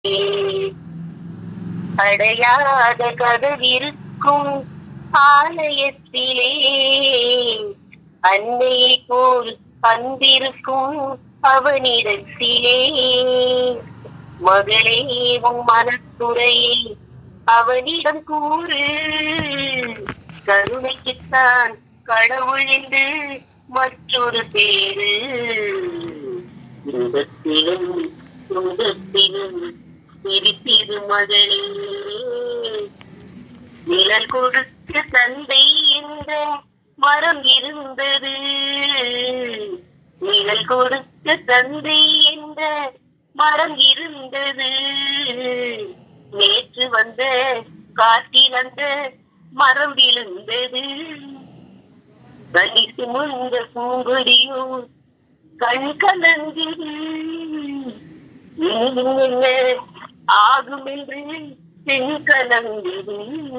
அடையாத கதவிருக்கும் ஆலயத்திலே அன்னையை போல் அன்பிருக்கும் அவனிடத்திலே மகளே உன் மனத்துறையை அவனிடம் கூறு கருணைக்குத்தான் கடவுள் என்று மற்றொரு பேரு இன்பத்திலும் துன்பத்திலும் சிரித்திரு மகளே நிழல் கொடுத்த தந்தை என்ற மரம் இருந்தது நிழல் கொடுத்த தந்தை என்ற மரம் இருந்தது நேற்று வந்த காட்டில் அந்த மரம் விழுந்தது கனி சுமந்த பூங்கொடியோ கண் கலந்தது இன்னும் என்ன ஆகும் என்று பெண் கலந்தது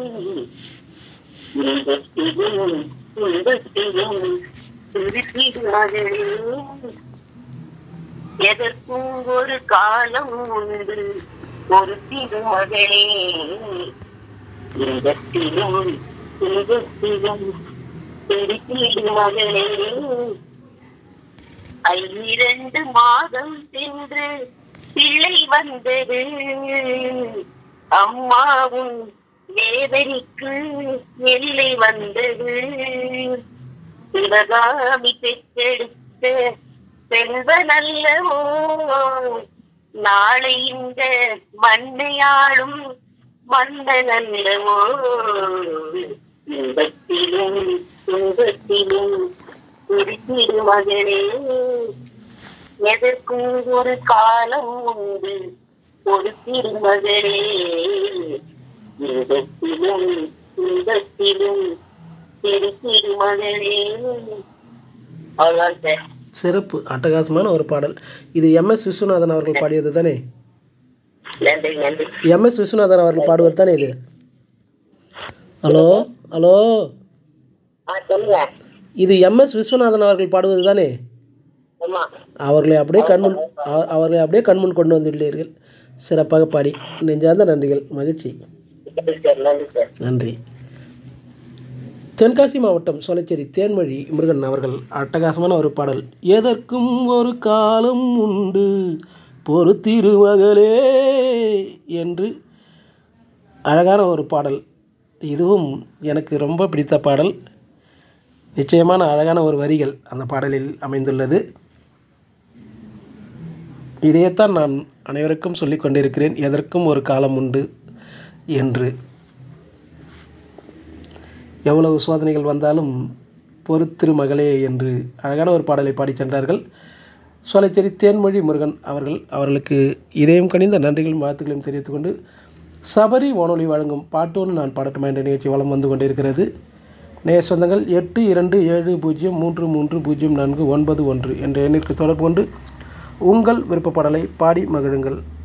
இன்பத்திலும் துன்பத்திலும் திருப்பிடு மகளே எதற்கும் ஒரு காலம் உண்டு ஒரு திருமகளே இன்பத்திலும் துன்பத்திலும் திருப்பிடு மகளே ஐரண்டு மாதம் சென்று பிள்ளை வந்தது அம்மாவும் வேதனைக்கு எல்லை வந்தது சிவகாமி பெற்றெடுத்த செல்வனல்லவோ நாளை இந்த மண்ணையாளும் மன்னனல்லவோ இன்பத்திலும் துன்பத்திலும் இருக்கிற மகளே எதற்கும் ஒரு காலம் உண்டு ஒரு திருமகளே இன்பத்திலும் துன்பத்திலும் இருக்கிற மகளே அவ்வளோதான் சார் சிறப்பு அட்டகாசமான ஒரு பாடல் இது எம்எஸ் விஸ்வநாதன் அவர்கள் பாடியது தானே நன்றி நன்றி எம்எஸ் விஸ்வநாதன் அவர்கள் பாடுவது தானே இது ஹலோ ஹலோ ஆ சொல்லுங்க இது எம்எஸ் விஸ்வநாதன் அவர்கள் பாடுவது தானே ஆமா அவர்களை அப்படியே கண்முன் அவ- அவர்களை அப்படியே கண்முன் கொண்டு வந்துள்ளீர்கள் சிறப்பாக பாடி நெஞ்சார்ந்த நன்றிகள் மகிழ்ச்சி நன்றி சார் நன்றி சார் நன்றி தென்காசி மாவட்டம் சோலைச்சேரி தேன்மொழி முருகன் அவர்கள் அட்டகாசமான ஒரு பாடல் எதற்கும் ஒரு காலம் உண்டு பொறுத்திருமகளே என்று அழகான ஒரு பாடல் இதுவும் எனக்கு ரொம்ப பிடித்த பாடல் நிச்சயமான அழகான ஒரு வரிகள் அந்த பாடலில் அமைந்துள்ளது இதையேத்தான் நான் அனைவருக்கும் சொல்லிக் கொண்டிருக்கிறேன் எதற்கும் ஒரு காலம் உண்டு என்று எவ்வளவு சோதனைகள் வந்தாலும் பொறுத்திரு மகளே என்று அழகான ஒரு பாடலை பாடிச் சென்றார்கள் சோலைச்சேரி தேன்மொழி முருகன் அவர்கள் அவர்களுக்கு இதயம் கனிந்த நன்றிகளும் வாழ்த்துக்களையும் தெரிவித்துக் கொண்டு சபரி வானொலி வழங்கும் பாட்டோன்னு நான் பாடட்டுமா என்ற நிகழ்ச்சி வளம் வந்து கொண்டிருக்கிறது நேய சொந்தங்கள் எட்டு இரண்டு ஏழு பூஜ்ஜியம் மூன்று மூன்று பூஜ்ஜியம் நான்கு ஒன்பது ஒன்று என்ற எண்ணிற்கு தொடர்பு கொண்டு உங்கள் விருப்ப பாடலை பாடி மகிழுங்கள்